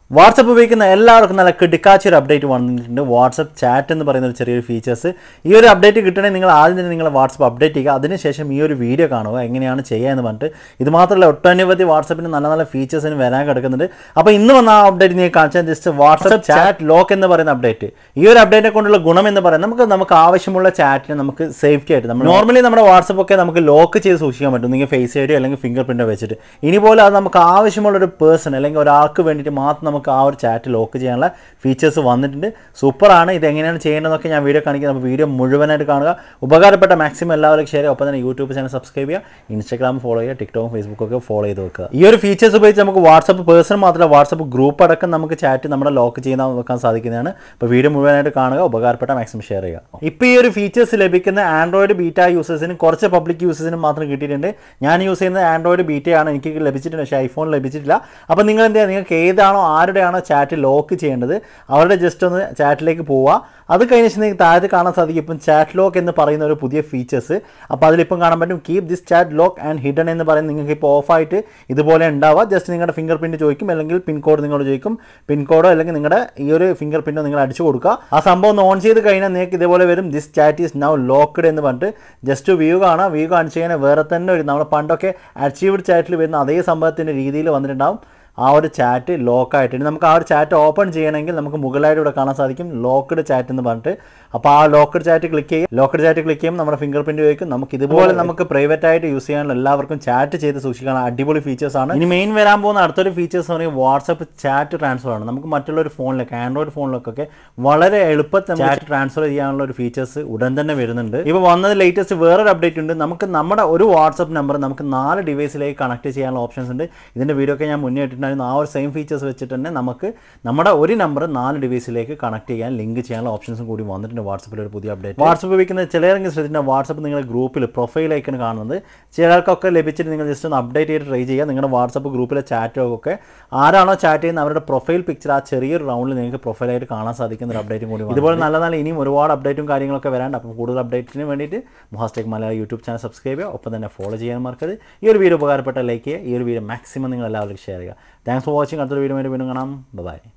WhatsApp ഉപയോഗിക്കുന്ന എല്ലാവർക്കും നല്ല കിടക്കാച്ച ഒരു അപ്ഡേറ്റ് വന്നിട്ടുണ്ട് വാട്സപ്പ് ചാറ്റ് എന്ന് പറയുന്ന ഒരു ചെറിയൊരു ഫീച്ചേഴ്സ് ഈ ഒരു അപ്ഡേറ്റ് കിട്ടണമെങ്കിൽ നിങ്ങൾ ആദ്യം തന്നെ നിങ്ങൾ വാട്സപ്പ് അപ്ഡേറ്റ് ചെയ്യുക അതിനുശേഷം ഈ ഒരു വീഡിയോ കാണുക എങ്ങനെയാണ് ചെയ്യുക എന്ന് പറഞ്ഞിട്ട് ഇത് മാത്രമല്ല ഒട്ടനവധി വാട്സപ്പിന് നല്ല നല്ല ഫീച്ചേഴ്സിന് വരാൻ കിടക്കുന്നുണ്ട് അപ്പോൾ ഇന്ന് വന്ന ആ അപ്ഡേറ്റ് നിങ്ങൾ കാണിച്ചാൽ ജസ്റ്റ് വാട്സപ്പ് ചാറ്റ് ലോക്ക് എന്ന് പറയുന്ന അപ്ഡേറ്റ് ഈ ഒരു അപ്ഡേറ്റിനെ കൊണ്ടുള്ള ഗുണം എന്ന് പറയുന്നത് നമുക്ക് നമുക്ക് ആവശ്യമുള്ള ചാറ്റിനെ നമുക്ക് സേഫ്റ്റി ആയിട്ട് നമ്മൾ നോർമലി നമ്മുടെ വാട്സപ്പ് ഒക്കെ നമുക്ക് ലോക്ക് ചെയ്ത് സൂക്ഷിക്കാൻ പറ്റും നിങ്ങൾ ഫേസ് ഐ ഡി അല്ലെങ്കിൽ ഫിംഗർ പ്രിൻ്റ് വെച്ചിട്ട് ഇനി പോലെ അത് നമുക്ക് ആവശ്യമുള്ള ഒരു പേഴ്സൺ അല്ലെങ്കിൽ ഒരാൾക്ക് വേണ്ടിയിട്ട് മാത്രം നമുക്ക് ആ ഒരു ചാറ്റ് ലോക്ക് ചെയ്യാനുള്ള ഫീച്ചേഴ്സ് വന്നിട്ടുണ്ട് സൂപ്പറാണ് ഇത് എങ്ങനെയാണ് ചെയ്യേണ്ടതെന്നൊക്കെ ഞാൻ വീഡിയോ കാണിക്കുന്നത് അപ്പോൾ വീഡിയോ മുഴുവനായിട്ട് കാണുക ഉപകാരപ്പെട്ട മാക്സിമം എല്ലാവർക്കും ഷെയർ ചെയ്യുക ഒപ്പം തന്നെ യൂട്യൂബ് ചാനൽ സബ്സ്ക്രൈബ് ചെയ്യുക ഇൻസ്റ്റാഗ്രാം ഫോളോ ചെയ്യുക ടിക്ടോക്കും ഫേസ്ബുക്കും ഒക്കെ ഫോളോ ചെയ്ത് വെക്കുക ഈ ഒരു ഫീച്ചേഴ്സ് ഉപയോഗിച്ച് നമുക്ക് വാട്സപ്പ് പേഴ്സൺ മാത്രമല്ല വാട്സപ്പ് ഗ്രൂപ്പ് അടക്കം നമുക്ക് ചാറ്റ് നമ്മുടെ ലോക്ക് ചെയ്യുന്ന വെക്കാൻ സാധിക്കുന്നതാണ് അപ്പോൾ വീഡിയോ മുഴുവനായിട്ട് കാണുക ഉപകാരപ്പെട്ട മാക്സിമം ഷെയർ ചെയ്യുക ഇപ്പോൾ ഈ ഒരു ഫീച്ചേഴ്സ് ലഭിക്കുന്ന ആൻഡ്രോയിഡ് ബീറ്റ യൂസേഴ്സിനും കുറച്ച് പബ്ലിക് യൂസേഴ്സിനും മാത്രം കിട്ടിയിട്ടുണ്ട് ഞാൻ യൂസ് ചെയ്യുന്നത് ആൻഡ്രോയിഡ് ബീറ്റയാണ് എനിക്ക് ലഭിച്ചിട്ടുണ്ട് പക്ഷേ ഐഫോൺ ലഭിച്ചിട്ടില്ല അപ്പോൾ നിങ്ങൾ എന്ത് ചെയ്യുക നിങ്ങൾക്ക് ഏതാണോ ആരുടെയാണോ ചാറ്റ് ലോക്ക് ചെയ്യേണ്ടത് അവരുടെ ജസ്റ്റ് ഒന്ന് ചാറ്റിലേക്ക് പോവുക അത് കഴിഞ്ഞ ശേഷം നിങ്ങൾക്ക് താഴത്ത് കാണാൻ സാധിക്കും ഇപ്പം ചാറ്റ് ലോക്ക് എന്ന് പറയുന്ന ഒരു പുതിയ ഫീച്ചേഴ്സ് അപ്പോൾ അതിലിപ്പം കാണാൻ പറ്റും keep this chat lock and hidden എന്ന് പറയുന്നത് നിങ്ങൾക്ക് ഇപ്പോൾ ഓഫായിട്ട് ഇതുപോലെ ഉണ്ടാവുക ജസ്റ്റ് നിങ്ങളുടെ ഫിംഗർ പ്രിൻറ്റ് ചോദിക്കും അല്ലെങ്കിൽ പിൻ കോഡ് നിങ്ങളോട് ചോദിക്കും പിൻ കോഡോ അല്ലെങ്കിൽ നിങ്ങളുടെ ഈ ഒരു ഫിംഗർ പ്രിൻറ്റോ നിങ്ങൾ അടിച്ചു കൊടുക്കുക ആ സംഭവം ഒന്ന് ഓൺ ചെയ്ത് കഴിഞ്ഞാൽ നിങ്ങൾക്ക് ഇതുപോലെ വരും this chat is now locked എന്ന് പറഞ്ഞിട്ട് ജസ്റ്റ് വ്യൂ കാണാം വ്യൂ കാണിച്ചു കഴിഞ്ഞാൽ വേറെ തന്നെ ഒരു നമ്മൾ പണ്ടൊക്കെ അച്ചീവ്ഡ് ചാറ്റിൽ വരുന്ന അതേ സംഭവത്തിൻ്റെ രീതിയിൽ വന്നിട്ടുണ്ടാവും ആ ഒരു ചാറ്റ് ലോക്ക് ആയിട്ടുണ്ട് നമുക്ക് ആ ഒരു ചാറ്റ് ഓപ്പൺ ചെയ്യണമെങ്കിൽ നമുക്ക് മുകളിലായിട്ട് ഇവിടെ കാണാൻ സാധിക്കും ലോക്ക്ഡ് ചാറ്റ് എന്ന് പറഞ്ഞിട്ട് അപ്പോൾ ആ ലോക്ക്ഡ് ചാറ്റ് ക്ലിക്ക് ചെയ്യും ലോക്ക്ഡ് ചാറ്റ് ക്ലിക്ക് ചെയ്യും നമ്മുടെ ഫിംഗർ പ്രിന്റ് ഉപയോഗിക്കും നമുക്ക് ഇതുപോലെ നമുക്ക് പ്രൈവറ്റ് ആയിട്ട് യൂസ് ചെയ്യാനുള്ള എല്ലാവർക്കും ചാറ്റ് ചെയ്ത് സൂക്ഷിക്കാൻ അടിപൊളി ഫീച്ചേഴ്സ് ആണ് ഇനി മെയിൻ വരാൻ പോകുന്ന അടുത്തൊരു ഫീച്ചേഴ്സ് എന്ന് പറയുന്നത് വാട്സപ്പ് ചാറ്റ് ട്രാൻസ്ഫർ ആണ് നമുക്ക് മറ്റുള്ള ഒരു ഫോണിലൊക്കെ ആൻഡ്രോയിഡ് ഫോണിലൊക്കെ വളരെ എളുപ്പത്തിൽ ചാറ്റ് ട്രാൻസ്ഫർ ചെയ്യാനുള്ള ഒരു ഫീച്ചേഴ്സ് ഉടൻ തന്നെ വരുന്നുണ്ട് ഇപ്പോൾ വന്നത് ലേറ്റസ്റ്റ് വേറൊരു അപ്ഡേറ്റ് ഉണ്ട് നമുക്ക് നമ്മുടെ ഒരു വാട്സപ്പ് നമ്പർ നമുക്ക് നാല് ഡിവൈസിലേക്ക് കണക്ട് ചെയ്യാനുള്ള ഓപ്ഷൻസ് ഉണ്ട് ഇതിൻ്റെ വീഡിയോ ഒക്കെ ഞാൻ മുന്നേ ഇട്ടിട്ടുണ്ടായിരുന്നു ആ ഒരു സെയിം ഫീച്ചേഴ്സ് വെച്ചിട്ട് തന്നെ നമുക്ക് നമ്മുടെ ഒരു നമ്പർ നാല് ഡിവൈസിലേക്ക് കണക്ട് ചെയ്യാൻ ലിങ്ക് ചെയ്യാനുള്ള ഓപ്ഷൻസും കൂടി വന്നിട്ടുണ്ട് വാട്സപ്പിൽ ഒരു പുതിയ അപ്ഡേറ്റ് വാട്സപ്പ് ഉപയോഗിക്കുന്ന ചിലരെങ്കിലും ശ്രദ്ധിച്ചിട്ടുണ്ട് വാട്സപ്പ് നിങ്ങളുടെ ഗ്രൂപ്പിൽ പ്രൊഫൈലേക്കാണ് കാണുന്നത് ചിലർക്കൊക്കെ ലഭിച്ചിട്ട് നിങ്ങൾ ജസ്റ്റ് ഒന്ന് അപ്ഡേറ്റ് ചെയ്ത് ട്രൈ ചെയ്യുക നിങ്ങളുടെ വാട്സപ്പ് ഗ്രൂപ്പിലെ ചാറ്റൊക്കെ ആരാണോ ചാറ്റ് ചെയ്യുന്നത് അവരുടെ പ്രൊഫൈൽ പിക്ചർ ആ ചെറിയൊരു റൗണ്ടിൽ നിങ്ങൾക്ക് പ്രൊഫൈലായിട്ട് കാണാൻ സാധിക്കുന്ന ഒരു അപ്ഡേറ്റും കൂടി ഇതുപോലെ നല്ല നല്ല ഇനിയും ഒരുപാട് അപ്ഡേറ്റും കാര്യങ്ങളൊക്കെ വരാണ്ട് അപ്പം കൂടുതൽ അപ്ഡേറ്റിന് വേണ്ടിയിട്ട് മൊഹാസ്റ്റേക്ക് മലയാളം യൂട്യൂബ് ചാനൽ സബ്സ്ക്രൈബ് ചെയ്യുക ഒപ്പം തന്നെ ഫോളോ ചെയ്യാൻ മറക്കരുത് ഈ ഒരു വീഡിയോ ഉപകാരപ്പെട്ട ലൈക്ക് ചെയ്യുക ഈ ഒരു വീഡിയോ മാക്സിമം നിങ്ങൾ എല്ലാവർക്കും ഷെയർ ചെയ്യുക താങ്ക്സ് ഫോർ വാച്ചിങ് അടുത്തൊരു വീഡിയോ വീണ്ടും കാണാം ബൈ